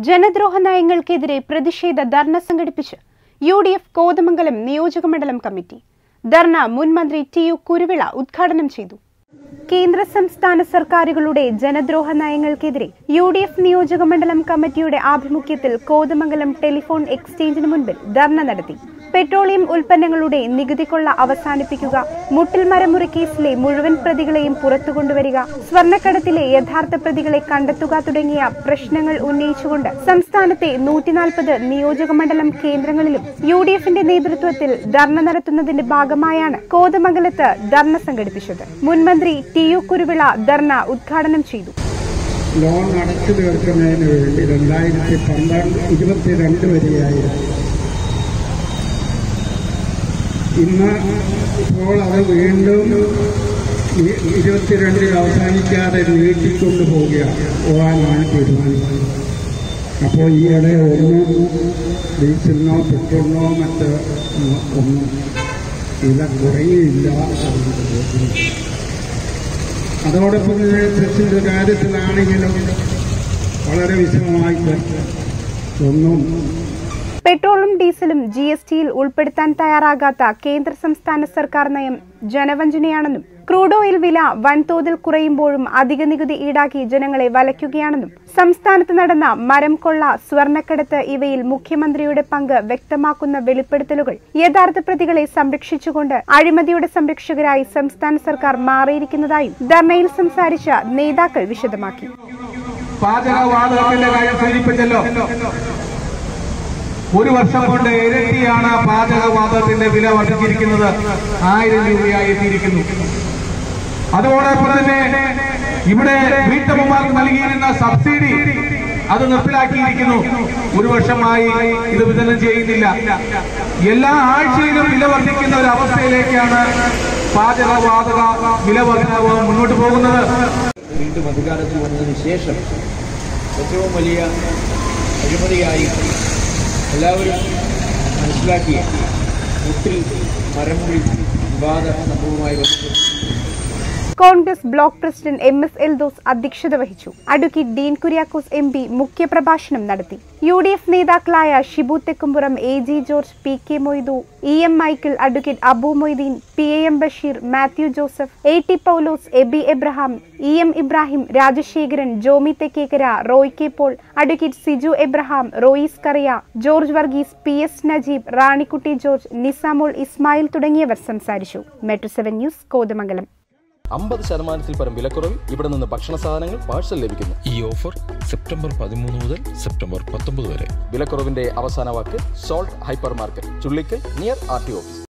ജനദ്രോഹ നയങ്ങൾക്കെതിരെ പ്രതിഷേധ ധർണ സംഘടിപ്പിച്ച് U D F Kothamangalam നിയോജകമണ്ഡലം കമ്മിറ്റി ധർണ മുൻ മന്ത്രി ടി യു കുരുവിള ഉദ്ഘാടനം ചെയ്തു കേന്ദ്ര സംസ്ഥാന സർക്കാരുകളുടെ ജനദ്രോഹ നയങ്ങൾക്കെതിരെ യു ഡി എഫ് നിയോജകമണ്ഡലം കമ്മിറ്റിയുടെ ആഭിമുഖ്യത്തിൽ കോതമംഗലം ടെലിഫോൺ എക്സ്ചേഞ്ചിന് മുൻപിൽ ധർണ നടത്തി പെട്രോളിയം ഉൽപ്പന്നങ്ങളുടെ നികുതി കൊള്ള അവസാനിപ്പിക്കുക മുട്ടിൽ മരമുറി കേസിലെ മുഴുവൻ പ്രതികളെയും പുറത്തു കൊണ്ടുവരിക സ്വർണ്ണക്കടത്തിലെ യഥാർത്ഥ പ്രതികളെ കണ്ടെത്തുക തുടങ്ങിയ പ്രശ്നങ്ങൾ ഉന്നയിച്ചുകൊണ്ട് സംസ്ഥാനത്തെ നൂറ്റിനാൽപ്പത് നിയോജകമണ്ഡലം കേന്ദ്രങ്ങളിലും യു ഡി എഫിന്റെ നേതൃത്വത്തിൽ ധർണ നടത്തുന്നതിന്റെ ഭാഗമായാണ് കോതമംഗലത്ത് ധർണ സംഘടിപ്പിച്ചത് മുൻമന്ത്രി ടി യു കുരുവിള ധർണ ഉദ്ഘാടനം ചെയ്തു ലോൺ അടച്ചു തീർക്കുന്നതിന് വേണ്ടി രണ്ടായിരത്തി പന്ത്രണ്ട് ഇരുപത്തിരണ്ട് വരെയായിരുന്നു ഇന്ന് ഇപ്പോൾ അത് വീണ്ടും ഇ- ഇരുപത്തിരണ്ടിൽ അവസാനിക്കാതെ നീട്ടിക്കൊണ്ടു പോവുകയാണ് പോകാനാണ് തീരുമാനിച്ചത് അപ്പോൾ ഈയിടെ ഒന്നും ഡീസലിനോ പെട്രോളിനോ മറ്റ് ഒന്നും വില കുറയുകയില്ല എന്നാണ് തോന്നുന്നത്. അതോടൊപ്പം തന്നെ സെസ്സിന്റെ കാര്യത്തിലാണെങ്കിലും വളരെ വിശദമായിട്ട് ഒന്നും പെട്രോളും ഡീസലും ജി എസ് ടിയിൽ ഉൾപ്പെടുത്താൻ തയ്യാറാകാത്ത കേന്ദ്ര സംസ്ഥാന സർക്കാർ നയം ജനവഞ്ചനയാണെന്നും ക്രൂഡ് ഓയിൽ വില വൻതോതിൽ കുറയുമ്പോഴും അധിക നികുതി ഈടാക്കി ജനങ്ങളെ വലയ്ക്കുകയാണെന്നും സംസ്ഥാനത്ത് നടന്ന മരം കൊള്ള സ്വർണ്ണക്കടത്ത് ഇവയിൽ മുഖ്യമന്ത്രിയുടെ പങ്ക് വ്യക്തമാക്കുന്ന വെളിപ്പെടുത്തലുകൾ യഥാർത്ഥ പ്രതികളെ സംരക്ഷിച്ചുകൊണ്ട് അഴിമതിയുടെ സംരക്ഷകരായി സംസ്ഥാന സർക്കാർ മാറിയിരിക്കുന്നതായും ധർണയിൽ സംസാരിച്ച നേതാക്കൾ വിശദമാക്കി പാചകവാതകത്തിന്റെ കാര്യം സൂചിപ്പിച്ചല്ലോ ഒരു വർഷം കൊണ്ട് ഇരട്ടിയാണ് പാചകവാതകത്തിന്റെ വില വർദ്ധിച്ചിരിക്കുന്നത് ആയിരം രൂപയായി എത്തിയിരിക്കുന്നു അതോടൊപ്പം തന്നെ ഇവിടെ വീട്ടമ്മമാർക്ക് നൽകിയിരുന്ന സബ്സിഡി അത് നിർത്തലാക്കിയിരിക്കുന്നു ഒരു വർഷമായി ഇത് വിതരണം ചെയ്യുന്നില്ല എല്ലാ ആഴ്ചയിലും വില വർദ്ധിക്കുന്ന ഒരു അവസ്ഥയിലേക്കാണ് പാചകവാതക വില വർധനവ് മുന്നോട്ട് പോകുന്നത് വീണ്ടും അധികാരത്തിൽ വന്നതിന് ശേഷം ഏറ്റവും വലിയ അഴിമതിയായി എല്ലാവരും മനസ്സിലാക്കിയ മുട്ടിൽ മരമുറി വിവാദ സംഭവവുമായി ബന്ധപ്പെട്ട് Congress block president M S Eldhose അധ്യക്ഷത വഹിച്ചു advocate Dean Kuriakose M P മുഖ്യപ്രഭാഷണം നടത്തി യു ഡി എഫ് നേതാക്കളായ Shibu Thekkumpuram A G George P K Moidu E M Michael advocate Abu Moideen P A M Basheer Mathew Joseph A T Paulose Aby Abraham E M Ibrahim Rajasekharan Jomy Thekkekkara Roy K Paul advocate Siju Abraham Royce Kuriya George Varghese P S Najeeb Ranikutty George Nisamol Ismail തുടങ്ങിയവർ സംസാരിച്ചു മെട്രോ സെവൻ ന്യൂസ് കോതമംഗലം അമ്പത് ശതമാനത്തിൽ പരം വിലക്കുറവിൽ ഇവിടെ നിന്ന് ഭക്ഷണ സാധനങ്ങൾ പാഴ്സൽ ലഭിക്കുന്നു ഈ ഓഫർ സെപ്റ്റംബർ പതിമൂന്ന് മുതൽ സെപ്റ്റംബർ പത്തൊമ്പത് വരെ വിലക്കുറവിന്റെ അവസാന വാക്ക് salt hyper market Chullikkal near R T office